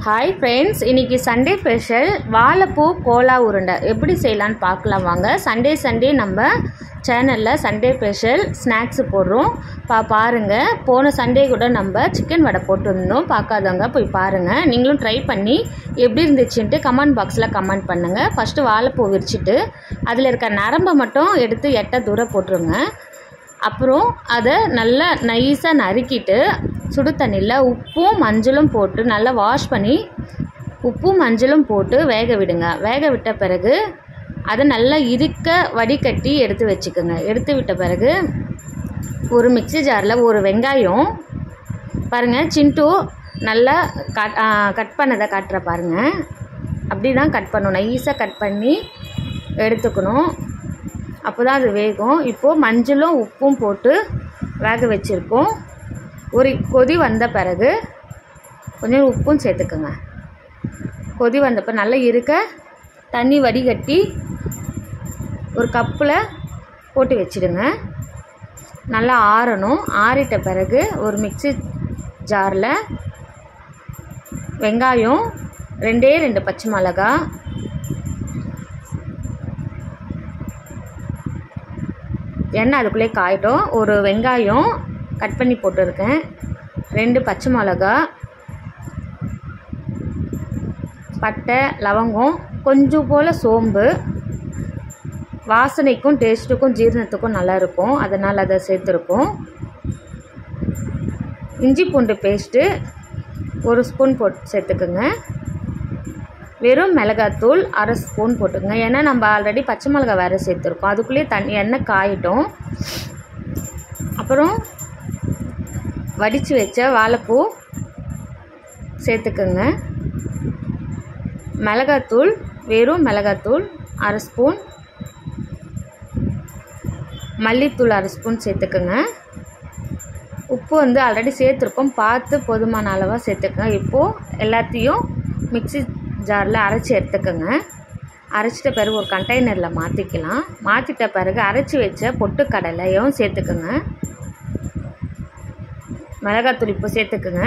hi friends இன்னைக்கு Sunday special வாழைப்பூ கோலா உருண்டை எப்படி செய்யலான்னு பார்க்கலாம் வாங்க சண்டே சண்டே நம்ம சேனலில் சண்டே ஸ்பெஷல் ஸ்நாக்ஸ் போடுறோம் பா பாருங்கள் போன சண்டே கூட நம்ம சிக்கன் வடை போட்டிருந்தோம் பார்க்காதவங்க போய் பாருங்கள் நீங்களும் ட்ரை பண்ணி எப்படி இருந்துச்சுன்ட்டு கமெண்ட் பாக்ஸில் கமெண்ட் பண்ணுங்கள் ஃபஸ்ட்டு வாழைப்பூ விரிச்சிட்டு அதில் இருக்க நரம்பை மட்டும் எடுத்து எட்ட தூரம் போட்டுருங்க அப்புறம் அதை நல்லா நைஸாக நறுக்கிட்டு சுடு தண்ணியில் உப்பும் மஞ்சளும் போட்டு நல்லா வாஷ் பண்ணி உப்பும் மஞ்சளும் போட்டு வேக விடுங்க வேக விட்ட பிறகு அதை நல்லா இருக்க வடிகட்டி எடுத்து வச்சுக்கோங்க எடுத்து விட்ட பிறகு ஒரு மிக்ஸி ஜாரில் ஒரு வெங்காயம் பாருங்கள் சிண்டு நல்லா கட் கட் பண்ணதை காட்டுற பாருங்கள் அப்படி தான் கட் பண்ணணும் நைஸாக கட் பண்ணி எடுத்துக்கணும் அப்போ தான் அது வேகும் இப்போது மஞ்சளும் உப்பும் போட்டு வேக வச்சுருக்கோம் ஒரு கொதி வந்த பிறகு கொஞ்சம் உப்பும் சேர்த்துக்குங்க கொதி வந்தப்போ நல்லா இருக்க தண்ணி வடிகட்டி ஒரு கப்பில் போட்டு வச்சிடுங்க நல்லா ஆறணும் ஆறிட்ட பிறகு ஒரு மிக்ஸி ஜாரில் வெங்காயம் ரெண்டே ரெண்டு பச்சை மிளகா எண்ணெய் அதுக்குள்ளே காயட்டும் ஒரு வெங்காயம் கட் பண்ணி போட்டிருக்கேன் ரெண்டு பச்சை மிளகா பட்டை லவங்கம் கொஞ்சம் போல் சோம்பு வாசனைக்கும் டேஸ்ட்டுக்கும் ஜீரணத்துக்கும் நல்லா இருக்கும் அதனால் அதை சேர்த்துருக்கோம் இஞ்சி பூண்டு பேஸ்ட்டு ஒரு ஸ்பூன் போட்டு சேர்த்துக்குங்க வெறும் மிளகாத்தூள் அரை ஸ்பூன் போட்டுங்க ஏன்னா நம்ம ஆல்ரெடி பச்சை மிளகா வேறு சேர்த்துருக்கோம் அதுக்குள்ளேயே தண்ணி எண்ணெய் காயிட்டும் அப்புறம் வடித்து வச்ச வாழைப்பூ சேர்த்துக்குங்க மிளகாத்தூள் வெறும் மிளகாத்தூள் அரை ஸ்பூன் மல்லித்தூள் அரை ஸ்பூன் சேர்த்துக்குங்க உப்பு வந்து ஆல்ரெடி சேர்த்துருக்கோம் பார்த்து போதுமான அளவாக சேர்த்துக்கங்க இப்போது எல்லாத்தையும் மிக்ஸி ஜாரில் அரைச்சி எடுத்துக்கோங்க அரைச்சிட்ட பிறகு ஒரு கண்டெய்னரில் மாற்றிக்கலாம் மாற்றிட்ட பிறகு அரைச்சி வச்ச பொட்டுக்கடலையும் சேர்த்துக்குங்க மிளகாத்தூள் இப்போ சேர்த்துக்குங்க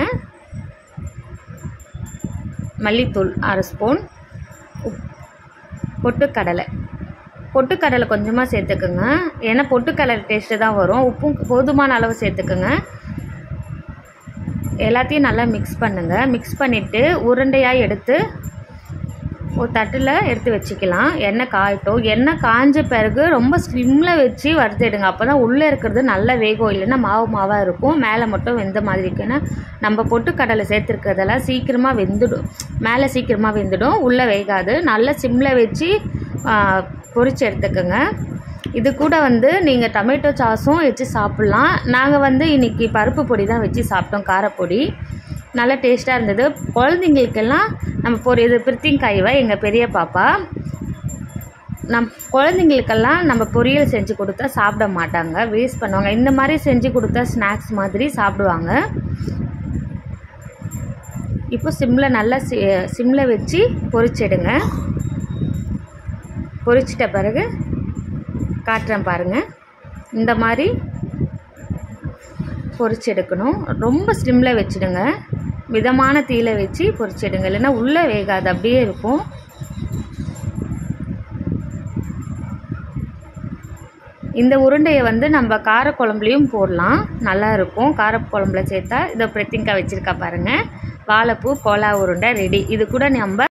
மல்லித்தூள் அரை ஸ்பூன் உப் பொட்டுக்கடலை பொட்டுக்கடலை கொஞ்சமாக சேர்த்துக்குங்க ஏன்னா பொட்டுக்கடலை டேஸ்ட்டு தான் வரும் உப்பும் போதுமான அளவு சேர்த்துக்குங்க எல்லாத்தையும் நல்லா மிக்ஸ் பண்ணுங்கள் மிக்ஸ் பண்ணிவிட்டு உருண்டையாக எடுத்து ஒரு தட்டில் எடுத்து வச்சுக்கலாம் எண்ணெய் காயட்டும் எண்ணெய் காஞ்ச பிறகு ரொம்ப ஸ்லிம்மில் வச்சு வறுத்துடுங்க அப்போ தான் உள்ளே இருக்கிறது நல்லா வேகும் இல்லைன்னா மாவு மாவாக இருக்கும் மேலே மட்டும் வெந்த மாதிரி இருக்குன்னா நம்ம பொட்டுக்கடலை சேர்த்துருக்கிறதெல்லாம் சீக்கிரமாக வெந்துடும் மேலே சீக்கிரமாக வெந்துடும் உள்ளே வேகாது நல்லா சிம்மில் வச்சு பொரிச்சு எடுத்துக்கோங்க இது கூட வந்து நீங்கள் டொமேட்டோ சாஸும் வச்சு சாப்பிட்லாம் நாங்கள் வந்து இன்றைக்கி பருப்பு பொடி தான் வச்சு சாப்பிட்டோம் காரப்பொடி நல்லா டேஸ்ட்டாக இருந்தது குழந்தைங்களுக்கெல்லாம் நம்ம பொரி இது பிரித்திங்காய்வை எங்கள் பெரிய பாப்பா நம் குழந்தைங்களுக்கெல்லாம் நம்ம பொரியல் செஞ்சு கொடுத்தா சாப்பிட மாட்டாங்க வேஸ்ட் பண்ணுவாங்க இந்த மாதிரி செஞ்சு கொடுத்தா ஸ்நாக்ஸ் மாதிரி சாப்பிடுவாங்க இப்போ சிம்மில் நல்லா சி சிம்மில் வச்சு பொரிச்சிடுங்க பொரிச்சிட்ட பிறகு காட்டுறேன் பாருங்கள் இந்த மாதிரி பொரிச்சு எடுக்கணும் ரொம்ப ஸ்லிம்மில் வச்சுடுங்க மிதமான தீயில வச்சு பொரிச்சிடுங்க இல்லைன்னா உள்ளே வேகாது அப்படியே இருக்கும் இந்த உருண்டையை வந்து நம்ம காரக்குழம்புலையும் போடலாம் நல்லா இருக்கும் காரக்குழம்புல சேர்த்தா இதை பிரத்திங்காய் வச்சுருக்கா பாருங்கள் வாழைப்பூ கோலா உருண்டை ரெடி இது கூட நம்ம